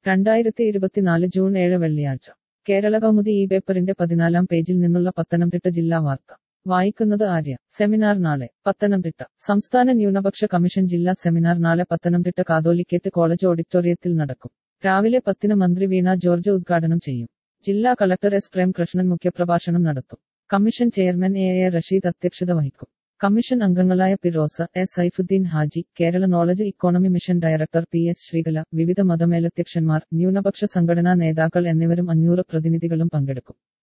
രണ്ടായിരത്തി ഇരുപത്തിനാല് ജൂൺ ഏഴ് വെള്ളിയാഴ്ച കേരള കൗമുദി ഈ പേപ്പറിന്റെ പതിനാലാം പേജിൽ നിന്നുള്ള പത്തനംതിട്ട ജില്ലാ വാർത്ത വായിക്കുന്നത് ആര്യ സെമിനാർ നാളെ പത്തനംതിട്ട സംസ്ഥാന ന്യൂനപക്ഷ കമ്മീഷൻ ജില്ലാ സെമിനാർ നാളെ പത്തനംതിട്ട കാതോലിക്കേറ്റ് കോളേജ് ഓഡിറ്റോറിയത്തിൽ നടക്കും രാവിലെ പത്തിന് മന്ത്രി വീണ ജോർജ് ഉദ്ഘാടനം ചെയ്യും ജില്ലാ കളക്ടർ എസ് പ്രേംകൃഷ്ണൻ മുഖ്യപ്രഭാഷണം നടത്തും commission chairman A A Rasheed അധ്യക്ഷത വഹിക്കും കമ്മീഷൻ അംഗങ്ങളായ Pirosa S Saifuddin Haji Kerala knowledge economy mission director P S Sreekala വിവിധ മതമേലധ്യക്ഷന്മാർ ന്യൂനപക്ഷ സംഘടനാ നേതാക്കൾ എന്നിവരും അഞ്ഞൂറ് പ്രതിനിധികളും പങ്കെടുക്കും